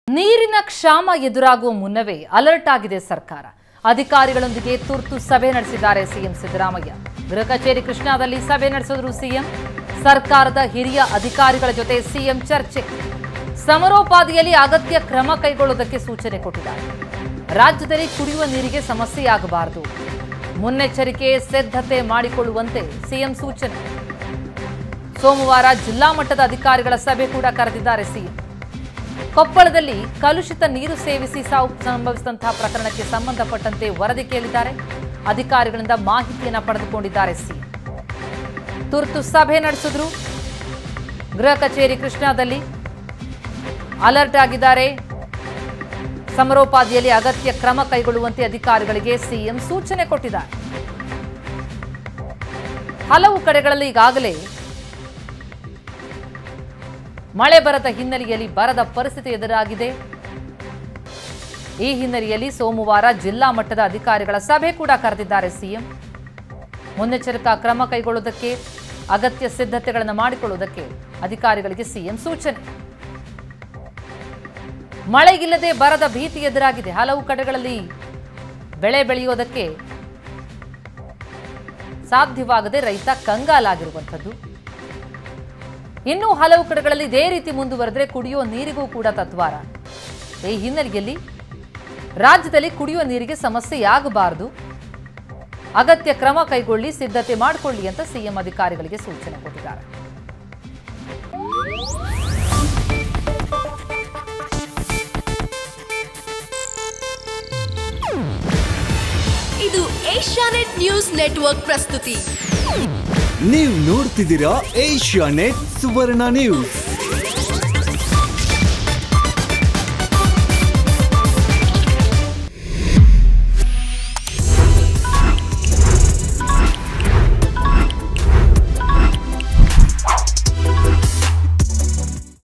ನೀರಿನ ಕ್ಷಾಮ ಎದುರಾಗುವ ಮುನ್ನವೇ ಅಲರ್ಟ್ ಆಗಿದೆ ಸರ್ಕಾರ ಅಧಿಕಾರಿಗಳೊಂದಿಗೆ ತುರ್ತು ಸಭೆ ನಡೆಸಿದ್ದಾರೆ ಸಿಎಂ ಸಿದ್ದರಾಮಯ್ಯ ಗೃಹ ಕಚೇರಿ ಕೃಷ್ಣಾದಲ್ಲಿ ಸಭೆ ನಡೆಸಿದ್ರು ಸಿಎಂ ಸರ್ಕಾರದ ಹಿರಿಯ ಅಧಿಕಾರಿಗಳ ಜೊತೆ ಸಿಎಂ ಚರ್ಚೆ ಸಮರೋಪಾದಿಯಲ್ಲಿ ಅಗತ್ಯ ಕ್ರಮ ಕೈಗೊಳ್ಳುವುದಕ್ಕೆ ಸೂಚನೆ ಕೊಟ್ಟಿದ್ದಾರೆ ರಾಜ್ಯದಲ್ಲಿ ಕುಡಿಯುವ ನೀರಿಗೆ ಸಮಸ್ಯೆಯಾಗಬಾರದು ಮುನ್ನೆಚ್ಚರಿಕೆ ಸಿದ್ಧತೆ ಮಾಡಿಕೊಳ್ಳುವಂತೆ ಸಿಎಂ ಸೂಚನೆ ಸೋಮವಾರ ಜಿಲ್ಲಾ ಮಟ್ಟದ ಅಧಿಕಾರಿಗಳ ಸಭೆ ಕೂಡ ಕರೆದಿದ್ದಾರೆ ಸಿಎಂ ಕೊಪ್ಪಳದಲ್ಲಿ ಕಲುಷಿತ ನೀರು ಸೇವಿಸಿ ಸಾವು ಸಂಭವಿಸಿದಂತಹ ಪ್ರಕರಣಕ್ಕೆ ಸಂಬಂಧಪಟ್ಟಂತೆ ವರದಿ ಕೇಳಿದ್ದಾರೆ ಅಧಿಕಾರಿಗಳಿಂದ ಮಾಹಿತಿಯನ್ನು ಪಡೆದುಕೊಂಡಿದ್ದಾರೆ ಸಿಎಂ ತುರ್ತು ಸಭೆ ನಡೆಸಿದ್ರು ಗೃಹ ಕಚೇರಿ ಕೃಷ್ಣಾದಲ್ಲಿ ಅಲರ್ಟ್ ಆಗಿದ್ದಾರೆ ಸಮರೋಪಾದಿಯಲ್ಲಿ ಅಗತ್ಯ ಕ್ರಮ ಕೈಗೊಳ್ಳುವಂತೆ ಅಧಿಕಾರಿಗಳಿಗೆ ಸಿಎಂ ಸೂಚನೆ ಕೊಟ್ಟಿದ್ದಾರೆ ಹಲವು ಕಡೆಗಳಲ್ಲಿ ಈಗಾಗಲೇ ಮಳೆ ಬರದ ಹಿನ್ನೆಲೆಯಲ್ಲಿ ಬರದ ಪರಿಸ್ಥಿತಿ ಎದುರಾಗಿದೆ ಈ ಹಿನ್ನೆಲೆಯಲ್ಲಿ ಸೋಮವಾರ ಜಿಲ್ಲಾ ಮಟ್ಟದ ಅಧಿಕಾರಿಗಳ ಸಭೆ ಕೂಡ ಕರೆದಿದ್ದಾರೆ ಸಿಎಂ ಮುನ್ನೆಚ್ಚರಿಕಾ ಕ್ರಮ ಕೈಗೊಳ್ಳುವುದಕ್ಕೆ ಅಗತ್ಯ ಸಿದ್ಧತೆಗಳನ್ನು ಮಾಡಿಕೊಳ್ಳುವುದಕ್ಕೆ ಅಧಿಕಾರಿಗಳಿಗೆ ಸಿಎಂ ಸೂಚನೆ ಮಳೆಗಿಲ್ಲದೆ ಬರದ ಭೀತಿ ಎದುರಾಗಿದೆ ಹಲವು ಕಡೆಗಳಲ್ಲಿ ಬೆಳೆ ಬೆಳೆಯೋದಕ್ಕೆ ಸಾಧ್ಯವಾಗದೆ ರೈತ ಕಂಗಾಲಾಗಿರುವಂಥದ್ದು ಇನ್ನು ಹಲವು ಕಡೆಗಳಲ್ಲಿ ಇದೇ ರೀತಿ ಮುಂದುವರೆದ್ರೆ ಕುಡಿಯುವ ನೀರಿಗೂ ಕೂಡ ತತ್ವಾರ ಈ ಹಿನ್ನೆಲೆಯಲ್ಲಿ ರಾಜ್ಯದಲ್ಲಿ ಕುಡಿಯುವ ನೀರಿಗೆ ಸಮಸ್ಯೆಯಾಗಬಾರದು ಅಗತ್ಯ ಕ್ರಮ ಕೈಗೊಳ್ಳಿ ಸಿದ್ಧತೆ ಮಾಡಿಕೊಳ್ಳಿ ಅಂತ ಸಿಎಂ ಅಧಿಕಾರಿಗಳಿಗೆ ಸೂಚನೆ ಕೊಟ್ಟಿದ್ದಾರೆ ಇದು ಏಷ್ಯಾನೆಟ್ ನ್ಯೂಸ್ ನೆಟ್ವರ್ಕ್ ಪ್ರಸ್ತುತಿ ನೀವು ನೋಡ್ತಿದ್ದೀರಾ ಏಷ್ಯಾ ನೆಟ್ ಸುವರ್ಣ ನ್ಯೂಸ್